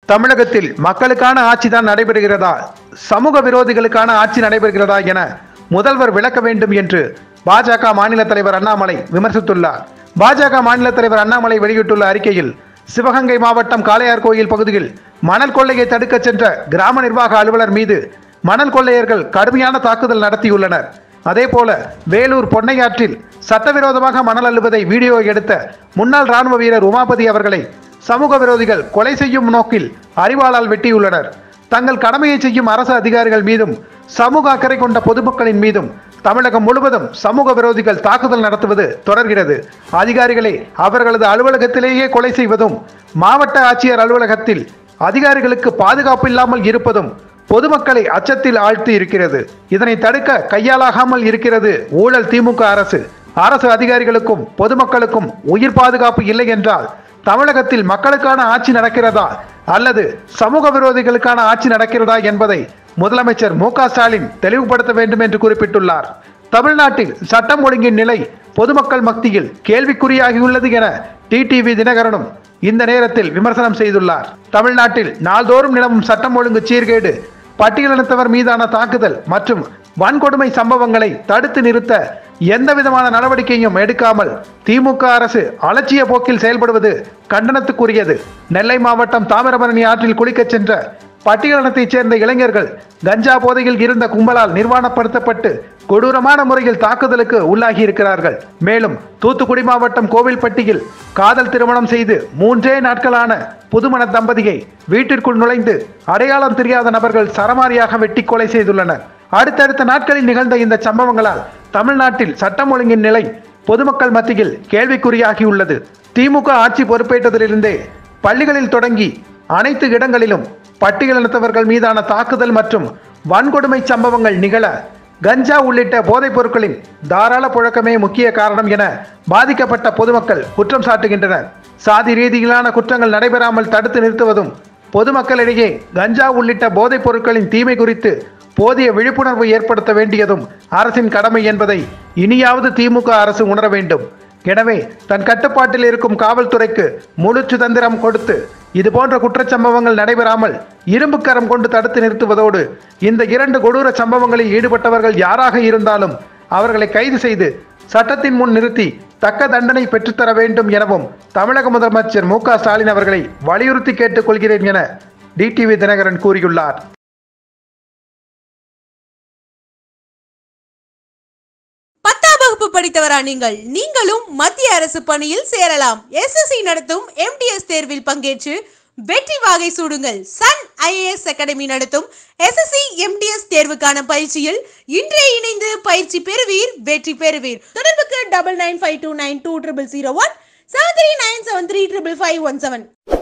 தமிழகத்தில் மக்களுக்கான ஆட்சி தான் நடைபெறுகிறதா சமூக விரோதிகளுக்கான ஆட்சி நடைபெறுகிறதா என முதல்வர் விளக்க வேண்டும் என்று பாஜக மாநில தலைவர் அண்ணாமலை விமர்சித்துள்ளார் பாஜக மாநில தலைவர் அண்ணாமலை வெளியிட்டுள்ள அறிக்கையில் சிவகங்கை மாவட்டம் காளையார் கோயில் பகுதியில் மணல் கொள்ளையை தடுக்கச் சென்ற கிராம நிர்வாக அலுவலர் மீது மணல் கொள்ளையர்கள் கடுமையான தாக்குதல் நடத்தியுள்ளனர் அதேபோல வேலூர் பொன்னையாற்றில் சட்டவிரோதமாக மணல் அள்ளுவதை வீடியோ எடுத்த முன்னாள் ராணுவ வீரர் உமாபதி அவர்களை சமூக விரோதிகள் கொலை செய்யும் நோக்கில் அறிவாளால் வெட்டியுள்ளனர் தங்கள் கடமையை செய்யும் அரசு அதிகாரிகள் மீதும் சமூக அக்கறை கொண்ட பொதுமக்களின் மீதும் தமிழகம் முழுவதும் சமூக விரோதிகள் தாக்குதல் நடத்துவது தொடர்கிறது அதிகாரிகளை அவர்களது அலுவலகத்திலேயே கொலை செய்வதும் மாவட்ட ஆட்சியர் அலுவலகத்தில் அதிகாரிகளுக்கு பாதுகாப்பு இல்லாமல் இருப்பதும் பொதுமக்களை அச்சத்தில் ஆழ்த்தி இருக்கிறது இதனை தடுக்க கையாலாகாமல் இருக்கிறது ஊழல் திமுக அரசு அரசு அதிகாரிகளுக்கும் பொதுமக்களுக்கும் உயிர் பாதுகாப்பு இல்லை என்றால் தமிழகத்தில் மக்களுக்கான ஆட்சி நடக்கிறதா அல்லது சமூக விரோதிகளுக்கான ஆட்சி நடக்கிறதா என்பதை முதலமைச்சர் மு க ஸ்டாலின் தெளிவுபடுத்த வேண்டும் என்று குறிப்பிட்டுள்ளார் தமிழ்நாட்டில் சட்டம் ஒழுங்கின் நிலை பொதுமக்கள் மத்தியில் கேள்விக்குறியாகியுள்ளது என டிடிவி தினகரனும் இந்த நேரத்தில் விமர்சனம் செய்துள்ளார் தமிழ்நாட்டில் நாள்தோறும் நிலவும் சட்டம் ஒழுங்கு சீர்கேடு பட்டியலினத்தவர் மீதான தாக்குதல் மற்றும் வன்கொடுமை சம்பவங்களை தடுத்து நிறுத்த எந்த விதமான நடவடிக்கையும் எடுக்காமல் திமுக அரசு அலட்சிய போக்கில் செயல்படுவது கண்டனத்துக்குரியது நெல்லை மாவட்டம் தாமிரபரணி ஆற்றில் குளிக்கச் சென்ற பட்டியலினத்தைச் சேர்ந்த இளைஞர்கள் கஞ்சா போதையில் இருந்த கும்பலால் நிர்வாணப்படுத்தப்பட்டு கொடூரமான முறையில் தாக்குதலுக்கு உள்ளாகி இருக்கிறார்கள் மேலும் தூத்துக்குடி மாவட்டம் கோவில்பட்டியில் காதல் திருமணம் செய்து மூன்றே நாட்களான புதுமண தம்பதியை வீட்டிற்குள் நுழைந்து அடையாளம் தெரியாத நபர்கள் சரமாரியாக வெட்டி கொலை செய்துள்ளனர் அடுத்தடுத்த நாட்களில் நிகழ்ந்த இந்த சம்பவங்களால் தமிழ்நாட்டில் சட்டம் ஒழுங்கின் நிலை பொதுமக்கள் மத்தியில் கேள்விக்குறியாகியுள்ளது திமுக ஆட்சி பொறுப்பேற்றதிலிருந்தே பள்ளிகளில் தொடங்கி அனைத்து இடங்களிலும் பட்டியலினத்தவர்கள் மீதான தாக்குதல் மற்றும் வன்கொடுமை சம்பவங்கள் நிகழ கஞ்சா உள்ளிட்ட போதைப் பொருட்களின் தாராள புழக்கமே முக்கிய காரணம் என பாதிக்கப்பட்ட பொதுமக்கள் குற்றம் சாட்டுகின்றனர் சாதி ரீதியிலான குற்றங்கள் நடைபெறாமல் தடுத்து நிறுத்துவதும் பொதுமக்களிடையே கஞ்சா உள்ளிட்ட போதைப் பொருட்களின் தீமை குறித்து போதிய விழிப்புணர்வு ஏற்படுத்த வேண்டியதும் அரசின் கடமை என்பதை இனியாவது திமுக அரசு உணர வேண்டும் எனவே தன் கட்டுப்பாட்டில் இருக்கும் காவல்துறைக்கு முழு சுதந்திரம் கொடுத்து இது போன்ற குற்றச்சம்பவங்கள் நடைபெறாமல் இரும்பு கரம் கொண்டு தடுத்து நிறுத்துவதோடு இந்த இரண்டு கொடூர சம்பவங்களில் ஈடுபட்டவர்கள் யாராக இருந்தாலும் அவர்களை கைது செய்து சட்டத்தின் முன் நிறுத்தி தக்க தண்டனை பெற்றுத்தர வேண்டும் எனவும் தமிழக முதலமைச்சர் மு க ஸ்டாலின் அவர்களை வலியுறுத்தி கேட்டுக்கொள்கிறேன் என டிடிவி தினகரன் கூறியுள்ளார் பத்தாம் வகுப்பு படித்தவரா நீங்கள் நீங்களும் மத்திய அரசு பணியில் சேரலாம் எஸ்எஸ்சி நடத்தும் எம்டிஎஸ் தேர்வில் பங்கேற்று வெற்றி வாகை சூடுங்கள் சன் ஐஏஎஸ் அகாடமி நடத்தும் எஸ்எஸ்சி எம்டிஎஸ் தேர்வுக்கான பயிற்சியில் இன்றே இணைந்து பயிற்சி பெறுவீர் வெற்றி பெறுவீர் தொடர்புக்கு double nine five two nine two triple zero one seven three nine seven three triple five one seven